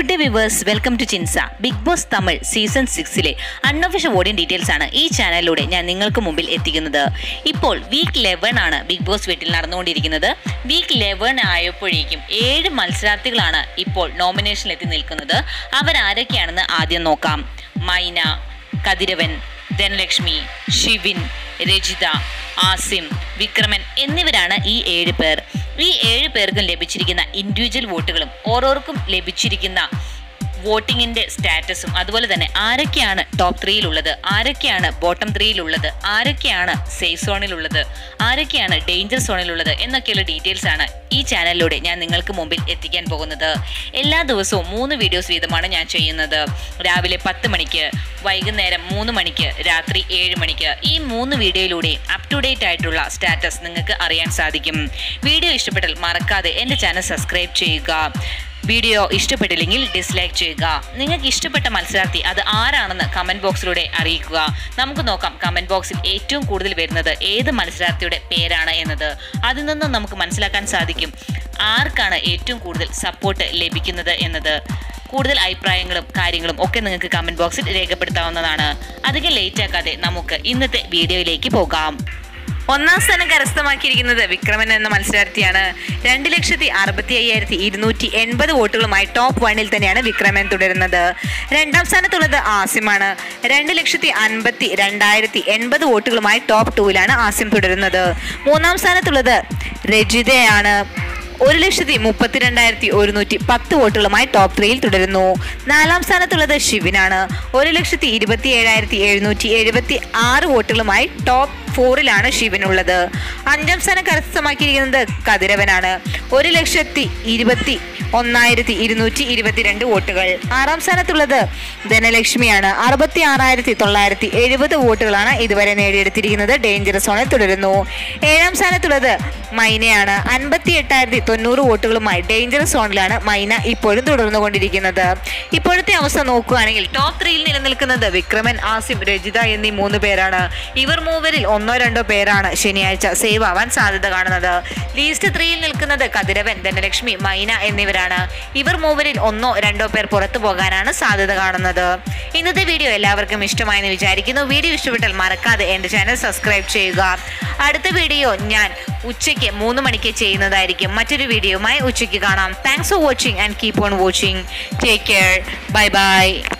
good day viewers welcome to Chinsa Bigg Boss Tamil season സിക്സിലെ unofficial ഓഡിയൻ details ആണ് ഈ ചാനലിലൂടെ ഞാൻ നിങ്ങൾക്ക് മുമ്പിൽ എത്തിക്കുന്നത് ഇപ്പോൾ വീക്ക് ലെവൻ ആണ് ബിഗ് ബോസ് വീട്ടിൽ നടന്നുകൊണ്ടിരിക്കുന്നത് വീക്ക് ലെവൻ ആയപ്പോഴേക്കും ഏഴ് മത്സരാർത്ഥികളാണ് ഇപ്പോൾ നോമിനേഷനിൽ എത്തി നിൽക്കുന്നത് അവരാരൊക്കെയാണെന്ന് ആദ്യം നോക്കാം മൈന കതിരവൻ ധനലക്ഷ്മി ഷിവിൻ രജിത ആസിം വിക്രമൻ എന്നിവരാണ് ഈ ഏഴ് പേർ ഈ ഏഴ് പേർക്കും ലഭിച്ചിരിക്കുന്ന ഇൻഡിവിജ്വൽ വോട്ടുകളും ഓരോർക്കും ലഭിച്ചിരിക്കുന്ന വോട്ടിങ്ങിന്റെ സ്റ്റാറ്റസും അതുപോലെ തന്നെ ആരൊക്കെയാണ് ടോപ്പ് ത്രീയിലുള്ളത് ആരൊക്കെയാണ് ബോട്ടം ത്രീയിലുള്ളത് ആരൊക്കെയാണ് സേഫ് സോണിലുള്ളത് ആരൊക്കെയാണ് ഡേഞ്ചർ സോണിലുള്ളത് എന്നൊക്കെയുള്ള ഡീറ്റെയിൽസ് ആണ് ഈ ചാനലിലൂടെ ഞാൻ നിങ്ങൾക്ക് മുമ്പിൽ എത്തിക്കാൻ പോകുന്നത് എല്ലാ ദിവസവും മൂന്ന് വീഡിയോസ് വീതമാണ് ഞാൻ ചെയ്യുന്നത് രാവിലെ പത്ത് മണിക്ക് വൈകുന്നേരം മൂന്ന് മണിക്ക് രാത്രി ഏഴ് മണിക്ക് ഈ മൂന്ന് വീഡിയോയിലൂടെയും അപ് ടു ഡേറ്റ് ആയിട്ടുള്ള സ്റ്റാറ്റസ് നിങ്ങൾക്ക് അറിയാൻ സാധിക്കും വീഡിയോ ഇഷ്ടപ്പെട്ടാൽ മറക്കാതെ എൻ്റെ ചാനൽ സബ്സ്ക്രൈബ് ചെയ്യുക വീഡിയോ ഇഷ്ടപ്പെട്ടില്ലെങ്കിൽ ഡിസ്ലൈക്ക് ചെയ്യുക നിങ്ങൾക്ക് ഇഷ്ടപ്പെട്ട മത്സരാർത്ഥി അത് ആരാണെന്ന് കമൻറ്റ് ബോക്സിലൂടെ അറിയിക്കുക നമുക്ക് നോക്കാം കമൻറ്റ് ബോക്സിൽ ഏറ്റവും കൂടുതൽ വരുന്നത് ഏത് മത്സരാർത്ഥിയുടെ പേരാണ് എന്നത് അതിൽ നിന്നും നമുക്ക് മനസ്സിലാക്കാൻ സാധിക്കും ആർക്കാണ് ഏറ്റവും കൂടുതൽ സപ്പോർട്ട് ലഭിക്കുന്നത് എന്നത് കൂടുതൽ അഭിപ്രായങ്ങളും കാര്യങ്ങളും ഒക്കെ നിങ്ങൾക്ക് കമൻറ്റ് ബോക്സിൽ രേഖപ്പെടുത്താവുന്നതാണ് അധികം ലേറ്റ് ആക്കാതെ നമുക്ക് ഇന്നത്തെ വീഡിയോയിലേക്ക് പോകാം ഒന്നാം സ്ഥാനം കരസ്ഥമാക്കിയിരിക്കുന്നത് വിക്രമൻ എന്ന മത്സരാർത്ഥിയാണ് രണ്ട് ലക്ഷത്തി അറുപത്തി അയ്യായിരത്തി ഇരുന്നൂറ്റി എൺപത് വോട്ടുകളുമായി ടോപ്പ് വണ്ണിൽ തന്നെയാണ് വിക്രമൻ തുടരുന്നത് രണ്ടാം സ്ഥാനത്തുള്ളത് ആസിമാണ് രണ്ട് ലക്ഷത്തി അൻപത്തി രണ്ടായിരത്തി എൺപത് വോട്ടുകളുമായി ടോപ്പ് ടൂവിലാണ് ആസിം തുടരുന്നത് മൂന്നാം സ്ഥാനത്തുള്ളത് രജിതയാണ് ഒരു ലക്ഷത്തി മുപ്പത്തിരണ്ടായിരത്തി ഒരുന്നൂറ്റി പത്ത് വോട്ടുകളുമായി ടോപ്പ് ത്രീയിൽ തുടരുന്നു നാലാം സ്ഥാനത്തുള്ളത് ഷിവിനാണ് ഒരു ലക്ഷത്തി ഇരുപത്തി ഏഴായിരത്തി എഴുന്നൂറ്റി എഴുപത്തി ആറ് വോട്ടുകളുമായി ടോപ്പ് ഫോറിലാണ് ശിവനുള്ളത് അഞ്ചാം സ്ഥാനം കരസ്ഥമാക്കിയിരിക്കുന്നത് കതിരവനാണ് ഒരു ലക്ഷത്തി ഇരുപത്തി ഒന്നായിരത്തി ഇരുന്നൂറ്റി ഇരുപത്തിരണ്ട് വോട്ടുകൾ ആറാം സ്ഥാനത്തുള്ളത് ധനലക്ഷ്മിയാണ് അറുപത്തി ആറായിരത്തി തൊള്ളായിരത്തി എഴുപത് വോട്ടുകളാണ് ഇതുവരെ നേടിയെടുത്തിരിക്കുന്നത് ഡേഞ്ചർ സോണിൽ തുടരുന്നു ഏഴാം സ്ഥാനത്തുള്ളത് മൈനയാണ് അൻപത്തി എട്ടായിരത്തി തൊണ്ണൂറ് വോട്ടുകളുമായി ഡേഞ്ചർ സോണിലാണ് മൈന ഇപ്പോഴും തുടർന്നുകൊണ്ടിരിക്കുന്നത് ഇപ്പോഴത്തെ അവസ്ഥ നോക്കുകയാണെങ്കിൽ ടോപ്പ് ത്രീയിൽ നിലനിൽക്കുന്നത് വിക്രമൻ ആസിം രജിത എന്നീ മൂന്ന് പേരാണ് ഇവർ മൂവരിൽ ഒന്നോ രണ്ടോ പേരാണ് ശനിയാഴ്ച സേവ് ആവാൻ സാധ്യത കാണുന്നത് ലീസ്റ്റ് ത്രീയിൽ നിൽക്കുന്നത് കതിരവൻ ധനലക്ഷ്മി മൈന എന്നിവരാണ് ഇവർ മൂവരിൽ ഒന്നോ രണ്ടോ പേർ പുറത്തു പോകാനാണ് സാധ്യത കാണുന്നത് ഇന്നത്തെ വീഡിയോ എല്ലാവർക്കും ഇഷ്ടമായെന്ന് വിചാരിക്കുന്നു വീഡിയോ ഇഷ്ടപ്പെട്ടാൽ മറക്കാതെ എൻ്റെ ചാനൽ സബ്സ്ക്രൈബ് ചെയ്യുക അടുത്ത വീഡിയോ ഞാൻ ഉച്ചയ്ക്ക് മൂന്ന് മണിക്ക് ചെയ്യുന്നതായിരിക്കും മറ്റൊരു വീഡിയോയുമായി ഉച്ചയ്ക്ക് കാണാം thanks for watching and keep on watching take care bye by